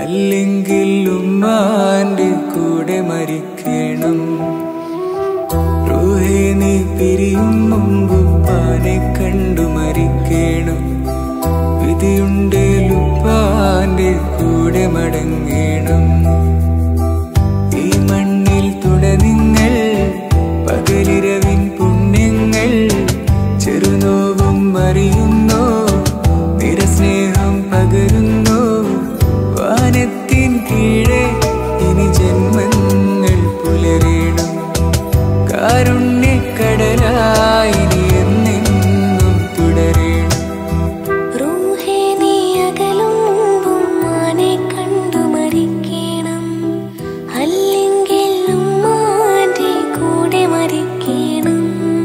അല്ലെങ്കിൽ ഉമ്മാന്റെ കൂടെ മരിക്കണം റൂഹേ നീ പിരിയും മുമ്പ് ഉപ്പാനെ കണ്ടു മരിക്കണം വിധിയുണ്ടേലുപ്പാന്റെ കൂടെ മടങ്ങണം ഈ മണ്ണിൽ തുട നിങ്ങൾ പകലിരവിൻ പുണ്യങ്ങൾ ചെറുനോവും അറിയുന്നോ നിരസ്നേഹം പകരുന്നോ വാനത്തിൻ കീഴെ ഇനി ജന്മങ്ങൾ പുലരേണം കാരുണ്യക്കടലായി ഇനി എന്നെന്നും തുടരേണം റൂഹേ നീ അകലുമ്പും മാനെ കണ്ടു മരിക്കണം അല്ലെങ്കിൽ ഉമ്മാന്റെ കൂടെ മരിക്കണം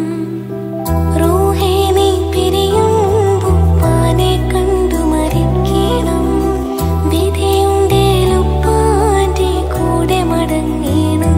റൂഹേ നീ പിരിയുമ്പും മാനെ കണ്ടു മരിക്കണം വിധിയുണ്ടേലുപ്പാന്റെ കൂടെ മടങ്ങണം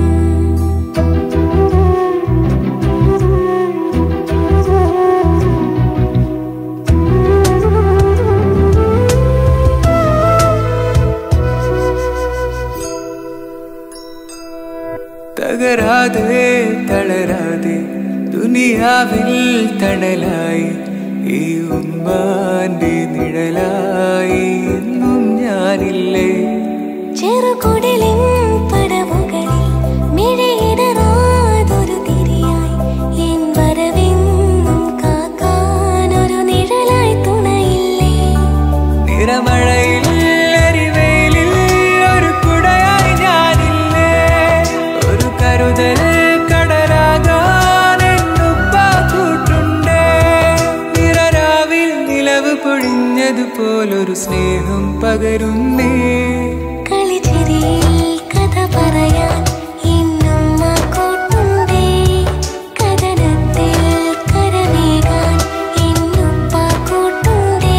തകരാതെ തളരാതെ ദുനിയാവിൽ തണലായി ഈ ഉമ്മാന്റെ നിഴലായി എന്നും ഞാനില്ലേ ചെറുകുടലിൻ പടവുകളിൽ മിഴിയിടറാതൊരു തിരിയായി എൻ വരവെന്നും കാക്കാനൊരു നിഴലായി തുണയില്ലേ നിറമഴയിൽ എരിവെയിലിൽ ഒരു കുടയായി ഞാനില്ലേ ഒരു കരുതൽ കടലാകാൻ എന്നുപ്പ കൂട്ടുണ്ടേ നിറരാവിൽ നിലവ് പൊഴിഞ്ഞതുപോലൊരു സ്നേഹം പകരുന്നേ കളിച്ചിരിയിൽ കഥ പറയാൻ ഇന്നും ആ കൂട്ടുണ്ടേ കഥനത്തിൽ കരമേകാൻ ഇന്നുപ്പ കൂട്ടുണ്ടേ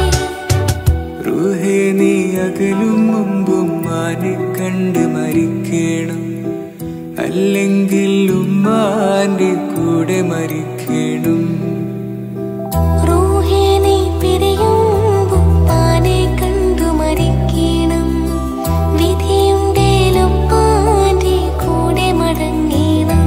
റൂഹേ നീ അകലും മുമ്പും മാനെ കണ്ട് മരിക്കണം അല്ലെങ്കിൽ ഉമ്മാന്റെ കൂടെ മരിക്കണം റൂഹേ നീ പിരിയുമ്പും പാനെ കണ്ടു മരിക്കണം വിധിയുണ്ടേലൊപ്പാന്റെ കൂടെ മടങ്ങണം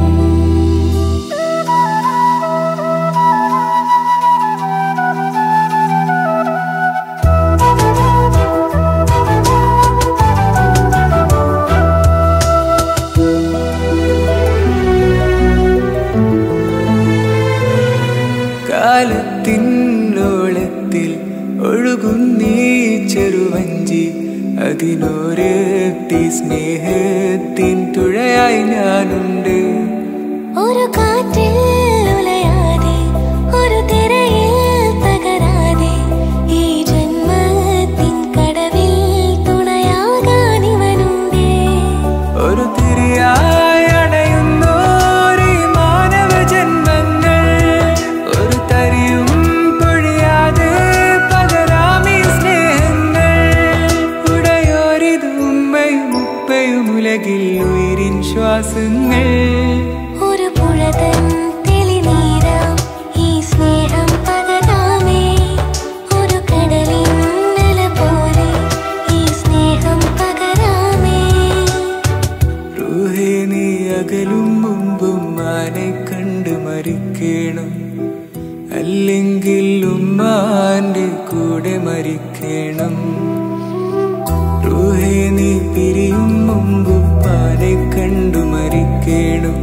കാലത്തിനോളത്തിൽ ഒഴുകുന്നീ ചെറുവഞ്ചി അതിനോരത്തി സ്നേഹത്തിൻ തുഴയായി ഞാനുണ്ട് ഒരു കാറ്റിൽ ഉലയാതെ ഒരു തിരയിൽ തകരാതെ ഈ ജന്മത്തിൻ കടവിൽ തുണയാകാൻ ഇവനുണ്ടേ ഒരു തിരിയായി അണയുന്നോരീ മാനവ ജന്മങ്ങൾ ഒരു തരിയും പൊഴിയാതെ പകരാമീ സ്നേഹങ്ങൾ ഉടയോരിത് ഉമ്മയും ഉപ്പയും ഉലകിൽ ഉയരിൻ ശ്വാസങ്ങൾ ഒരു പുഴതൻ തെളിനീരാം ഈ സ്നേഹം പകരാമേ ഒരു കടലിൻ നില പോലെ ഈ സ്നേഹം പകരാമേ റൂഹേ നീ അകലും മുമ്പും മാനെ കണ്ട് മരിക്കണം അല്ലെങ്കിൽ ഉമ്മാന്റെ കൂടെ മരിക്കണം റൂഹേ നീ പിരിയും മുമ്പ് പാനെ കണ്ടു മരിക്കണം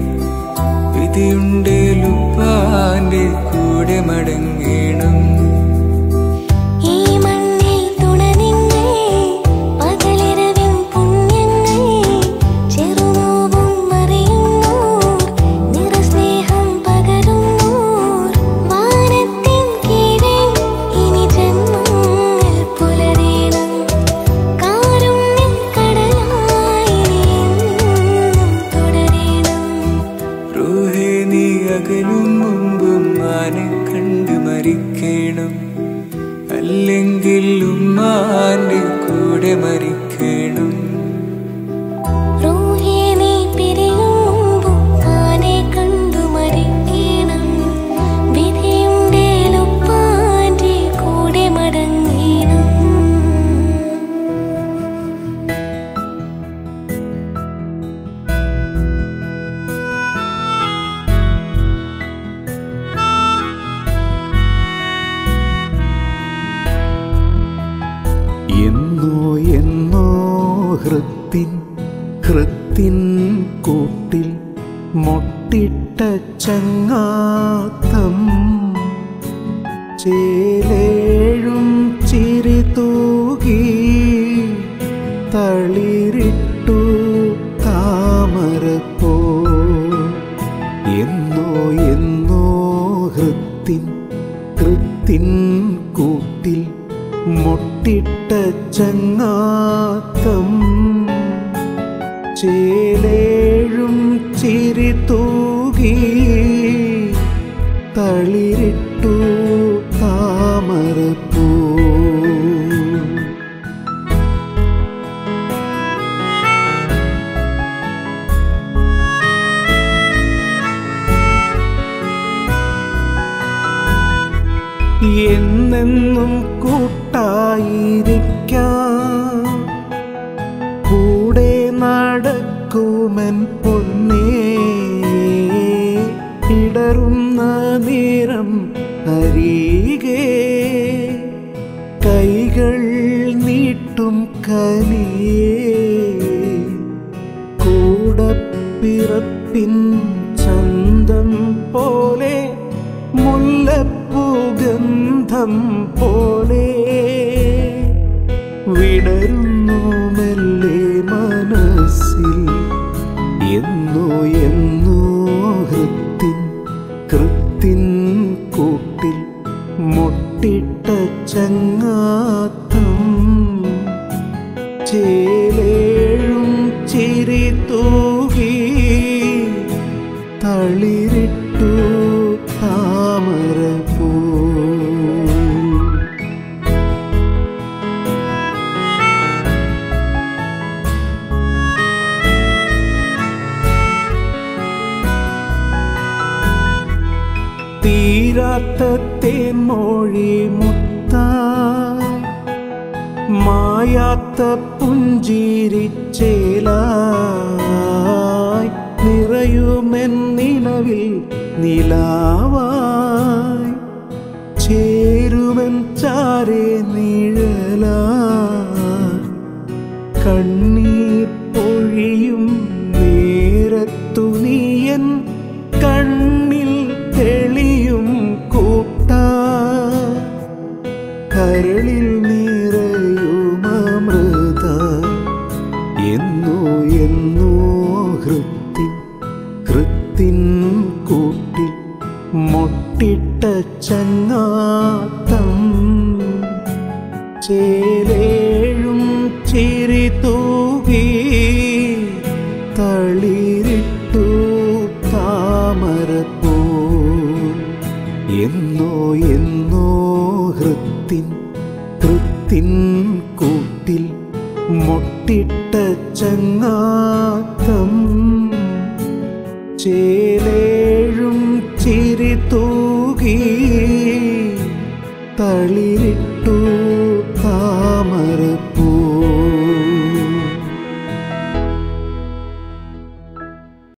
വിധിയുണ്ടേലുപ്പാന്റെ കൂടെ മടങ്ങണം ഈ മണ്ണിൽ തുണ നിന്നേ പകലിരവിൻ പുണ്യങ്ങൾ ചെറുനോവും അറിയുന്നോർ നിറസ്നേഹം പകരുന്നോർ വാനത്തിൻ കീഴെ ഇനി ജന്മങ്ങൾ പുലരേണം കാരുണ്യക്കടലായി എന്നും തുടരേണം റൂഹേ നീ അകലും മുമ്പും മാനെ കണ്ട് മരിക്കണം അല്ലെങ്കിൽ ഉമ്മാന്റെ കൂടെ മരിക്കണം റൂഹേ നീ പിരിയുമ്പും ആനെ കണ്ടു മരിക്കണം വിധിയുണ്ടേലുപ്പാന്റെ കൂടെ മടങ്ങണം ഹൃത്തിൻ ഹൃത്തിൻ കൂട്ടിൽ മൊട്ടിട്ട ചങ്ങാത്തം ചേലേഴും ചിരി തൂകി തളിരിട്ടു താമരപ്പോ എന്നോ എന്നോ ഹൃത്തിൻ ഹൃത്തിൻ കൂട്ടിൽ മൊട്ടിട്ട ചങ്ങാത്തം ചേലേഴും ചിരി തൂകി തളിരിട്ടു താമരപ്പൂ എന്നെന്നും കൂട്ടായിരിക്കാം കൂടെ നടക്കുമൻ പൊന്നേ ഇടറുന്ന നേരം അരികെ കൈകൾ നീട്ടും കനിയേ കൂടപ്പിറപ്പിൻ ചന്തം പോലെ മുല്ലപ്പൂഗന്ധം പോലെ വിടരുന്നു മെല്ലെ മനസ്സിൽ എന്നോ എന്നോ ഹൃത്തിൻ കൃത്തിൻ കൂട്ടിൽ മുട്ടിട്ട ചങ്ങാത്തം ചേലേഴും ചിരി തൂകി തളിരിട്ടു താമരപ്പൂ തീരാത്ത തേൻമൊഴി മുത്ത മായാത്ത പുഞ്ചിരിച്ചേലായി നിറയുമെൻ നിലവിൽ നിലാവായി ചേരുമെൻ ചാരെ നിഴലായി കണ്ണീർ പൊഴിയും നേരത്തു നീയൻ കണ്ണിൽ തെളിയും കൂട്ട കരളിൽ നിറയുമൃത എന്നോ എന്നോ ഹൃത്തിൻ ഹൃത്തിൻ കൂട്ടിൽ മൊട്ടിട്ട ചങ്ങാത്തം ചേലേഴും ചിരി തൂകി തളിരിട്ടു താമരപ്പൂ എന്നോ എന്നോ ഹൃത്തിൻ ഹൃത്തിൻ കൂട്ടിൽ മൊട്ടിട്ട ചങ്ങാത്തം ചേലേഴും ചിരി തൂകി തളിരിട്ടു